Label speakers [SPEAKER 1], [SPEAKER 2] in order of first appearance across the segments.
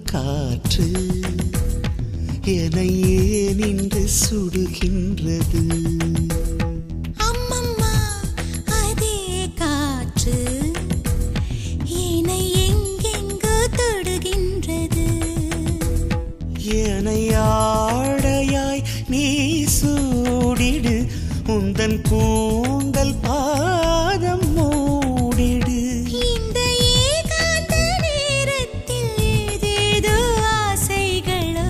[SPEAKER 1] காற்று எனையே நின்று சுடுகின்றது
[SPEAKER 2] அம்மம்மா அதே காற்று என்னை எங்கெங்கோ தொடுகின்றது
[SPEAKER 1] எனை ஆடையாய் நீ சூடிடு உந்தன் கூந்தல் பாதம் மூடிடு
[SPEAKER 2] இந்த ஏகாந்த நேரத்தில் ஏதேதோ ஆசைகளோ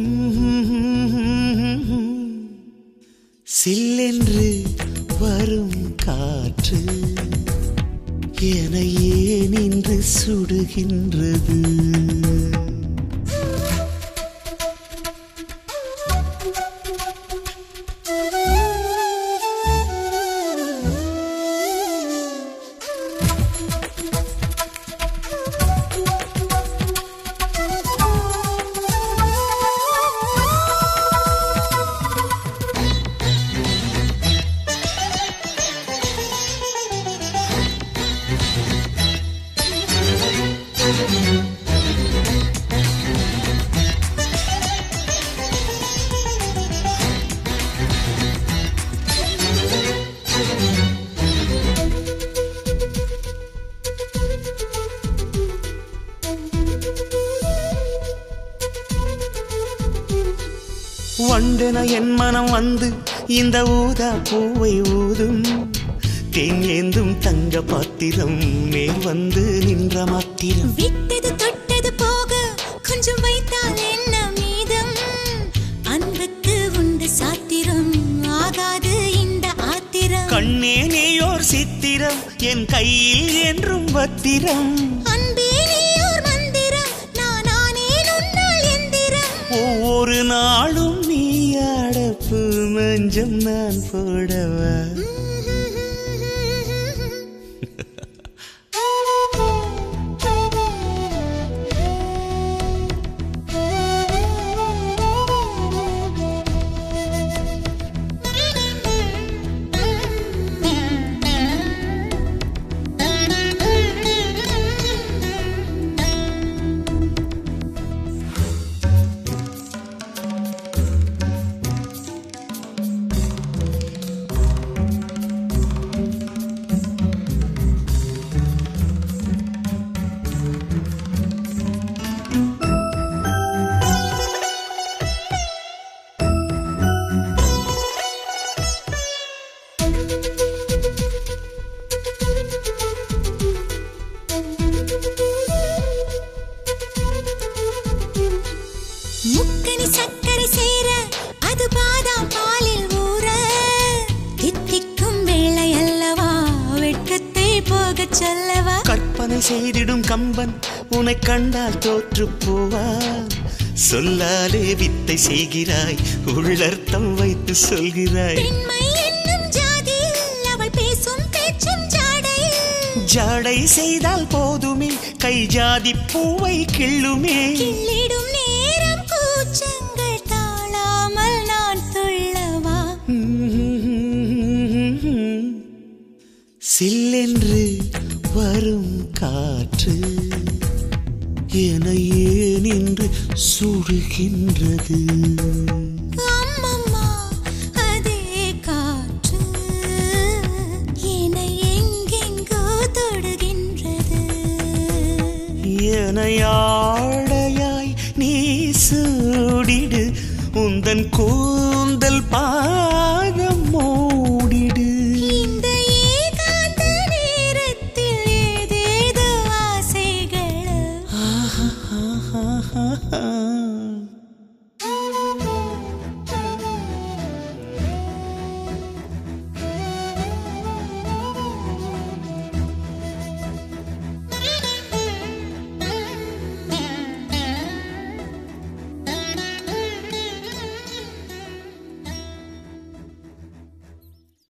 [SPEAKER 1] சில்லென்று வரும் காற்று எனையே நின்று சுடுகின்றது வண்டென என் மனம் வந்து இந்த ஊதா பூவை ஊதும் தேன் ஏந்தும் தங்க பாத்திரம் நேர் வந்து நின்ற மாத்திரம்
[SPEAKER 2] விட்டது தொட்டது போக கொஞ்சம் வைத்தால் என்ன மீதம் அன்புக்கு உண்டு சாத்திரம் ஆகாது இந்த ஆத்திரம்
[SPEAKER 1] கண்ணே நீயோர் சித்திரம் என் கையில் என்றும் பத்திரம்
[SPEAKER 2] அன்பே நீயோர் மந்திரம் நான் ஆனேன் உன்னால் எந்திரம்
[SPEAKER 1] ஒவ்வொரு நாளும் நீ அடப்பு மஞ்சம் நான் போடவா
[SPEAKER 2] முக்கனி சக்கரை சேர அது பாதாம் பாலில் ஊற தித்திக்கும் வேளை அல்லவா வெட்கத்தை போகச் சொல்லவா
[SPEAKER 1] கற்பனை செய்திடும் கம்பன் உன்னை கண்டால் தோற்று போவா சொல்லாலே வித்தை செய்கிறாய் உள்ளர்த்தம் வைத்து சொல்கிறாய்
[SPEAKER 2] பெண்மை என்னும் ஜாதியில் அவள் பேசும் பேச்சும் ஜாடையில்
[SPEAKER 1] ஜாடை செய்தால் போதுமே கை ஜாதி பூவை கிள்ளுமே
[SPEAKER 2] கிள்ளிடும் நேரம் கூச்சங்கள் தாழாமல் நான் துள்ளவா
[SPEAKER 1] சில்லென்று வரும் காற்று எனையே நின்று சுடுகின்றது
[SPEAKER 2] அம்மம்மா அதே காற்று என்னை எங்கெங்கோ தொடுகின்றது
[SPEAKER 1] எனையாடையாய் நீ சூடிடு உந்தன் கூ